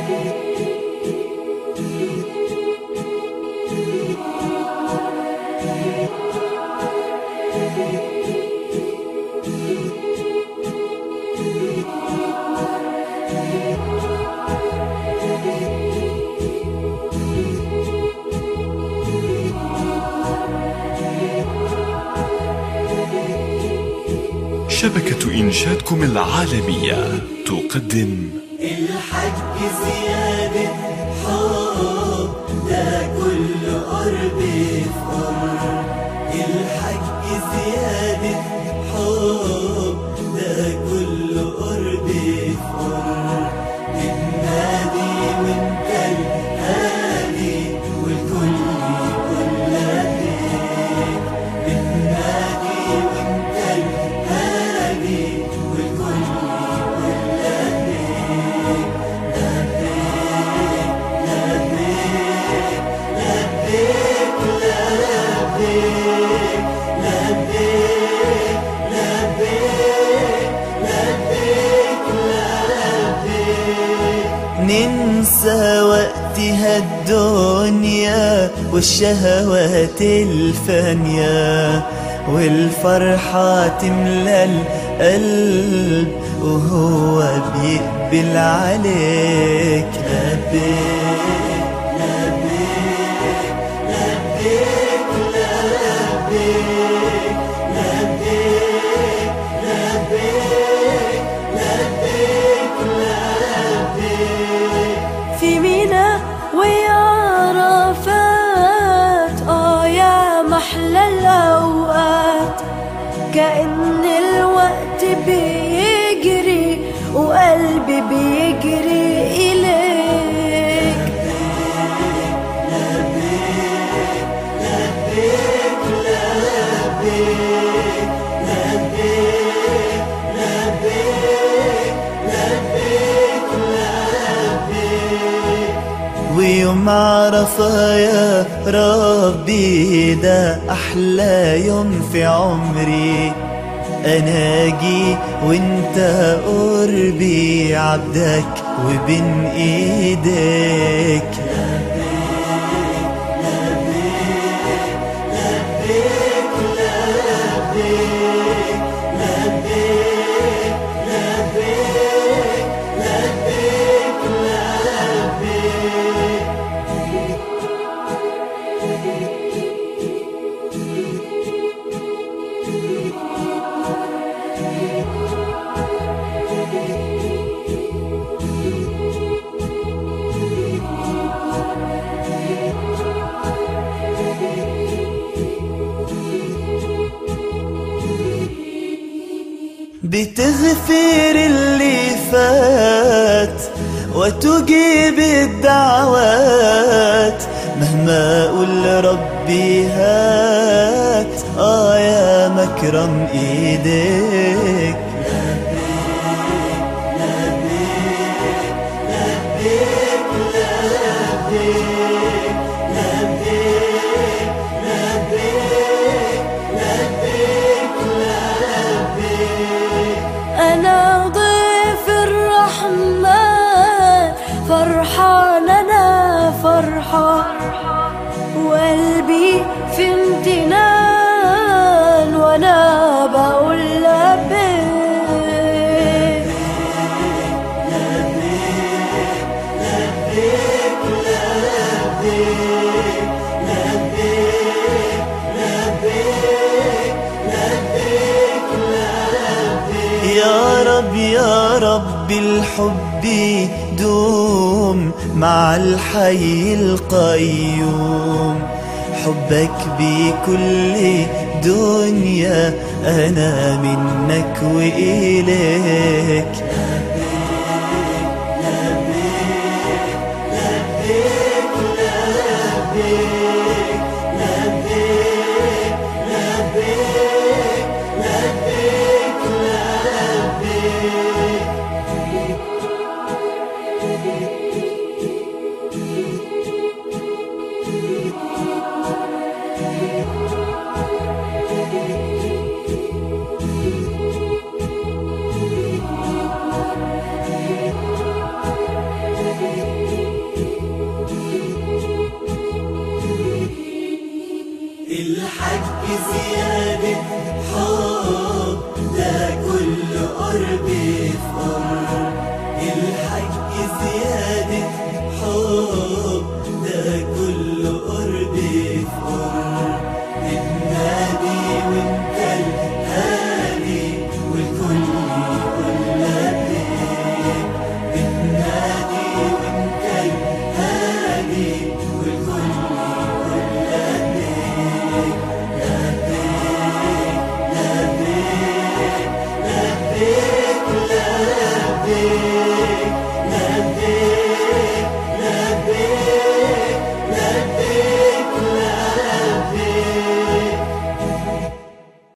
شبكة إنشادكم العالمية تقدم الحج زيادة حب ده كل قرب في قرب الحج زيادة حب ده كل قرب في قرب النادي وانت الهادي والكل يقول لبيك النادي وانت الهادي والكل يقول لبيك ننسى وقتها الدنيا والشهوات الفانية والفرحة تملى القلب وهو بيقبل عليك لبيك في مينا ويعرفات اه يا محلى الاوقات كأن الوقت بيجري وقلبي بيجري إليك ويوم عرفة يا ربي ده أحلى يوم في عمري أنا أجي وانت قربي عبدك وبين إيديك بتغفر اللي فات وتجيب الدعوات مهما اقول ربي هات اه يا مكرم ايديك أنا ضيف الرحمن فرحان أنا فرحان وقلبي في امتنان وأنا بقول لبيك يا رب يا رب الحب دوم مع الحي القيوم حبك بكل دنيا أنا منك وإليك بزيادة